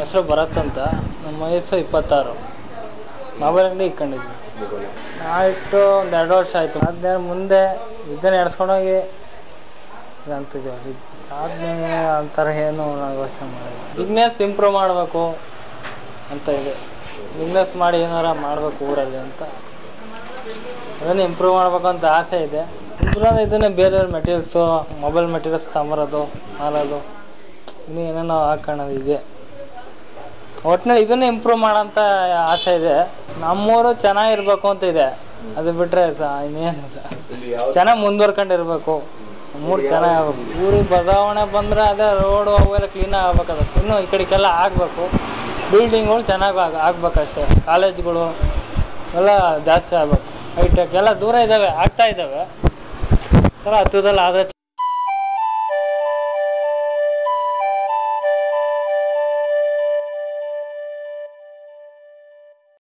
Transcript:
ಹೆಸರು ಭರತ್ ಅಂತ ನಮ್ಮ ವಯಸ್ಸು ಇಪ್ಪತ್ತಾರು ಮೊಬೈಲ್ ಅಂಗಡಿ ಇಟ್ಕೊಂಡಿದ್ವಿ ನಾವಿಟ್ಟು ಒಂದು ಎರಡು ವರ್ಷ ಆಯಿತು ಆದ್ಮೇಲೆ ಮುಂದೆ ಇದನ್ನ ಎಡ್ಸ್ಕೊಂಡೋಗಿ ಅಂತಿದ್ದೀವಿ ಆದ್ಮೇಲೆ ಅಂತಾರೆ ಏನು ನಾವು ಯೋಚನೆ ಮಾಡಿದ್ವಿ ಬಿಸ್ನೆಸ್ ಇಂಪ್ರೂವ್ ಮಾಡಬೇಕು ಅಂತ ಇದೆ ಬಿಸ್ನೆಸ್ ಮಾಡಿ ಏನಾರ ಮಾಡಬೇಕು ಊರಲ್ಲಿ ಅಂತ ಅದನ್ನು ಇಂಪ್ರೂವ್ ಮಾಡ್ಬೇಕು ಅಂತ ಆಸೆ ಇದೆ ಇಂಪ್ರೂವ್ ಅಂದರೆ ಇದನ್ನೇ ಬೇರೆ ಮೆಟೀರಿಯಲ್ಸು ಮೊಬೈಲ್ ಮೆಟೀರಿಯಲ್ಸ್ ತಗೊಂಬರೋದು ಮಾರೋದು ಇನ್ನೂ ಏನೇನೋ ಹಾಕೊಳ್ಳೋದು ಇದೆ ಒಟ್ಟಿನಲ್ಲಿ ಇದನ್ನೇ ಇಂಪ್ರೂವ್ ಮಾಡೋಂಥ ಆಸೆ ಇದೆ ನಮ್ಮೂರು ಚೆನ್ನಾಗಿರ್ಬೇಕು ಅಂತ ಇದೆ ಅದು ಬಿಟ್ಟರೆ ಸಹ ಇನ್ನೇನಿಲ್ಲ ಚೆನ್ನಾಗಿ ಮುಂದುವರ್ಕೊಂಡಿರ್ಬೇಕು ನಮ್ಮೂರು ಚೆನ್ನಾಗಿ ಆಗ್ಬೇಕು ಊರಿಗೆ ಬದಲಾವಣೆ ಬಂದರೆ ಅದೇ ರೋಡು ಅವೆಲ್ಲ ಕ್ಲೀನಾಗಿ ಆಗ್ಬೇಕದ ಇನ್ನೂ ಈ ಕಡೆಗೆಲ್ಲ ಆಗಬೇಕು ಬಿಲ್ಡಿಂಗ್ಗಳು ಚೆನ್ನಾಗಿ ಆಗ ಆಗ್ಬೇಕಷ್ಟೇ ಕಾಲೇಜ್ಗಳು ಎಲ್ಲ ಜಾಸ್ತಿ ಆಗ್ಬೇಕು ಹೈಟೆಕ್ ಎಲ್ಲ ದೂರ ಇದ್ದಾವೆ ಆಗ್ತಾ ಇದ್ದಾವೆ ಥರ ಹತ್ತಿರದಲ್ಲಿ ಆದರೆ